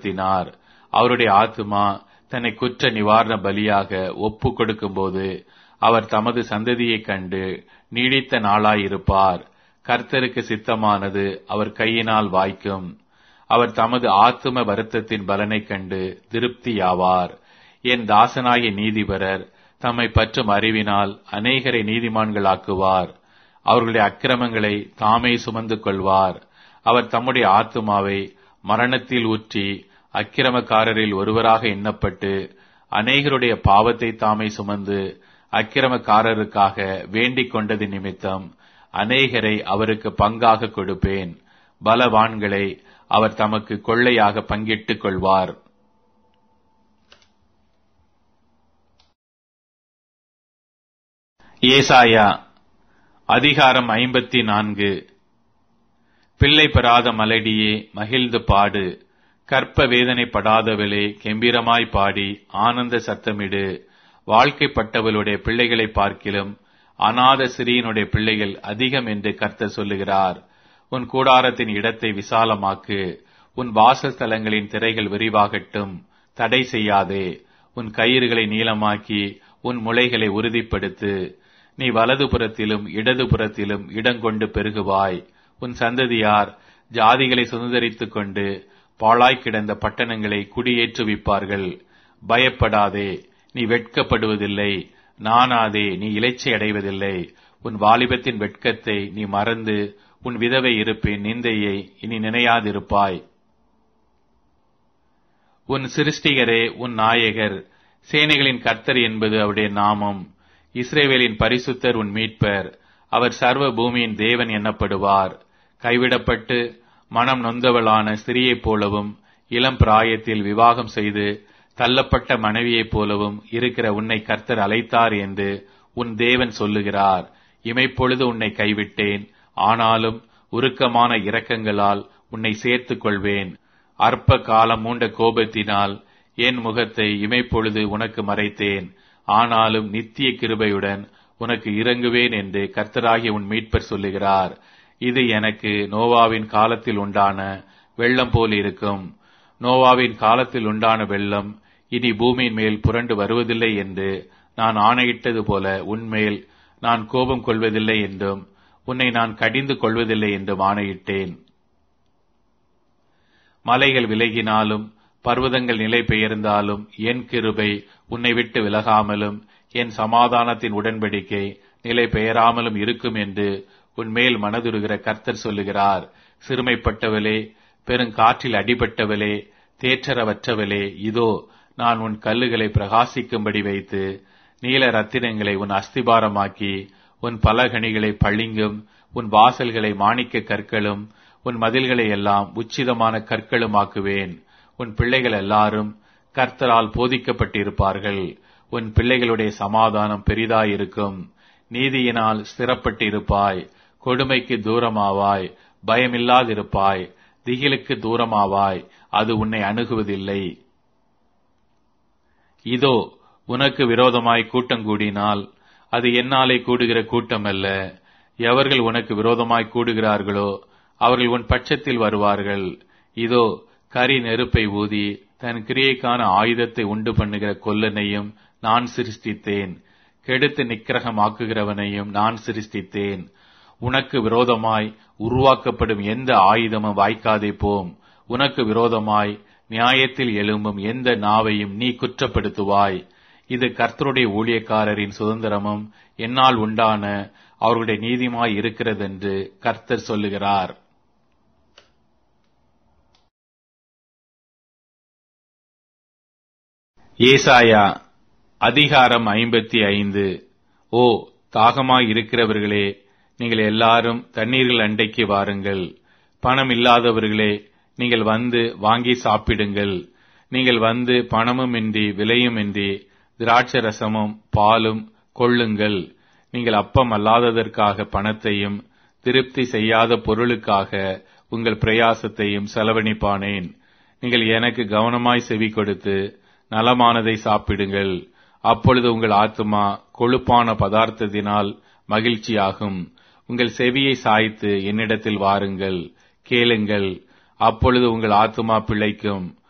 செலுத்தினார் அவருடைய ஆத்துமா தன்னை குற்ற நிவாரண பலியாக ஒப்பு கொடுக்கும்போது அவர் தமது சந்ததியைக் கண்டு நீடித்த நாளாயிருப்பார் கர்த்தருக்கு சித்தமானது அவர் கையினால் வாய்க்கும் அவர் தமது ஆத்தும வருத்தத்தின் பலனைக் கண்டு திருப்தியாவார் என் தாசனாகிய நீதிபரர் தம்மை பற்றும் அறிவினால் அநேகரை நீதிமான்களாக்குவார் அவர்களுடைய அக்கிரமங்களை தாமே சுமந்து கொள்வார் அவர் தம்முடைய ஆத்துமாவை மரணத்தில் ஊற்றி அக்கிரமக்காரரில் ஒருவராக எண்ணப்பட்டு அநேகருடைய பாவத்தை தாமே சுமந்து அக்கிரமக்காரருக்காக வேண்டிக் கொண்டது நிமித்தம் அநேகரை அவருக்கு பங்காக கொடுப்பேன் பலவான்களை அவர் தமக்கு கொள்ளையாக பங்கிட்டுக் கொள்வார் ஏசாயா அதிகாரம் ஐம்பத்தி நான்கு பிள்ளை பெறாத மலடியே மகிழ்ந்து பாடு கற்ப வேதனைப்படாதவளே கெம்பீரமாய் பாடி ஆனந்த சத்தமிடு வாழ்க்கைப்பட்டவளுடைய பிள்ளைகளை பார்க்கிலும் அநாத சிறியனுடைய பிள்ளைகள் அதிகம் என்று கர்த்தர் சொல்லுகிறார் உன் கூடாரத்தின் இடத்தை விசாலமாக்கு உன் வாசஸ்தலங்களின் திரைகள் விரிவாகட்டும் தடை செய்யாதே உன் கயிறுகளை நீளமாக்கி உன் முளைகளை உறுதிப்படுத்து நீ வலதுபுறத்திலும் இடதுபுறத்திலும் இடங்கொண்டு பெருகுவாய் உன் சந்ததியார் ஜாதிகளை சுதந்திரித்துக் கொண்டு பாழாய் கிடந்த பட்டணங்களை குடியேற்றுவிப்பார்கள் பயப்படாதே நீ வெட்கப்படுவதில்லை நானாதே நீ இலைச்சை அடைவதில்லை உன் வாலிபத்தின் வெட்கத்தை நீ மறந்து உன் விதவை இருப்பின் நிந்தையை இனி நினையாதிருப்பாய் உன் சிருஷ்டிகரே உன் நாயகர் சேனைகளின் கர்த்தர் என்பது அவருடைய நாமம் இஸ்ரேவேலின் பரிசுத்தர் உன் மீட்பர் அவர் சர்வ பூமியின் தேவன் எண்ணப்படுவார் கைவிடப்பட்டு மனம் நொந்தவளான ஸ்திரியைப் போலவும் இளம் பிராயத்தில் விவாகம் செய்து தள்ளப்பட்ட மனைவியைப் போலவும் இருக்கிற உன்னை கர்த்தர் அழைத்தார் என்று உன் தேவன் சொல்லுகிறார் இமைப்பொழுது உன்னை கைவிட்டேன் ஆனாலும் உருக்கமான இரக்கங்களால் உன்னை சேர்த்துக் கொள்வேன் அற்ப காலம் மூண்ட கோபத்தினால் என் முகத்தை இமைப்பொழுது உனக்கு மறைத்தேன் ஆனாலும் நித்திய கிருபையுடன் உனக்கு இறங்குவேன் என்று கர்த்தராகிய உன் மீட்பர் சொல்லுகிறார் இது எனக்கு நோவாவின் காலத்தில் உண்டான வெள்ளம் போல் இருக்கும் நோவாவின் காலத்தில் உண்டான வெள்ளம் இனி பூமியின் மேல் புரண்டு வருவதில்லை என்று நான் ஆணையிட்டது போல உன்மேல் நான் கோபம் கொள்வதில்லை என்றும் உன்னை நான் கடிந்து கொள்வதில்லை என்றும் ஆணையிட்டேன் மலைகள் விலகினாலும் பர்வதங்கள் நிலை பெயர்ந்தாலும் என் கிருபை உன்னை விட்டு விலகாமலும் என் சமாதானத்தின் உடன்படிக்கை நிலை பெயராமலும் இருக்கும் என்று உன்மேல் மனதுருகிற கர்த்தர் சொல்லுகிறார் சிறுமைப்பட்டவளே பெருங்காற்றில் அடிபட்டவளே தேற்றரவற்றவளே இதோ நான் உன் கல்லுகளை பிரகாசிக்கும்படி வைத்து நீல ரத்தினங்களை உன் அஸ்திபாரமாக்கி உன் பலகணிகளை பளிங்கும் உன் வாசல்களை மாணிக்க கற்களும் உன் மதில்களை எல்லாம் உச்சிதமான கற்களுமாக்குவேன் உன் பிள்ளைகள் எல்லாரும் கர்த்தரால் போதிக்கப்பட்டிருப்பார்கள் உன் பிள்ளைகளுடைய சமாதானம் பெரிதாயிருக்கும் நீதியினால் ஸ்திரப்பட்டிருப்பாய் கொடுமைக்கு தூரமாவாய் பயமில்லாதிருப்பாய் திகிலுக்கு தூரமாவாய் அது உன்னை அணுகுவதில்லை இதோ உனக்கு விரோதமாய் கூட்டம் கூடினால் அது என்னாலே கூடுகிற கூட்டம் அல்ல எவர்கள் உனக்கு விரோதமாய் கூடுகிறார்களோ அவர்கள் உன் பட்சத்தில் வருவார்கள் இதோ கரி நெருப்பை ஊதி தன் கிரியைக்கான ஆயுதத்தை உண்டு பண்ணுகிற கொல்லனையும் நான் சிருஷ்டித்தேன் கெடுத்து நிக்கிரகமாக்குகிறவனையும் நான் சிருஷ்டித்தேன் உனக்கு விரோதமாய் உருவாக்கப்படும் எந்த ஆயுதமும் வாய்க்காதே போம் உனக்கு விரோதமாய் நியாயத்தில் எழும்பும் எந்த நாவையும் நீ குற்றப்படுத்துவாய் இது கர்த்தருடைய ஊழியக்காரரின் சுதந்திரமும் என்னால் உண்டான அவர்களுடைய நீதிமாய் இருக்கிறதென்று கர்த்தர் சொல்லுகிறார் ஏசாயா அதிகாரம் ஐம்பத்தி ஐந்து ஓ தாகமாய் இருக்கிறவர்களே நீங்கள் எல்லாரும் தண்ணீர்கள் அண்டைக்கு வாருங்கள் பணம் இல்லாதவர்களே நீங்கள் வந்து வாங்கி சாப்பிடுங்கள் நீங்கள் வந்து பணமும் இன்றி விலையும் இன்றி திராட்சை ரசமும் பாலும் கொள்ளுங்கள் நீங்கள் அப்பம் அல்லாததற்காக பணத்தையும் திருப்தி செய்யாத பொருளுக்காக உங்கள் பிரயாசத்தையும் செலவழிப்பானேன் நீங்கள் எனக்கு கவனமாய் செவி கொடுத்து நலமானதை சாப்பிடுங்கள் அப்பொழுது உங்கள் ஆத்துமா கொழுப்பான பதார்த்தத்தினால் மகிழ்ச்சியாகும் உங்கள் செவியை சாய்த்து என்னிடத்தில் வாருங்கள் கேளுங்கள் அப்பொழுது உங்கள் ஆத்துமா பிழைக்கும்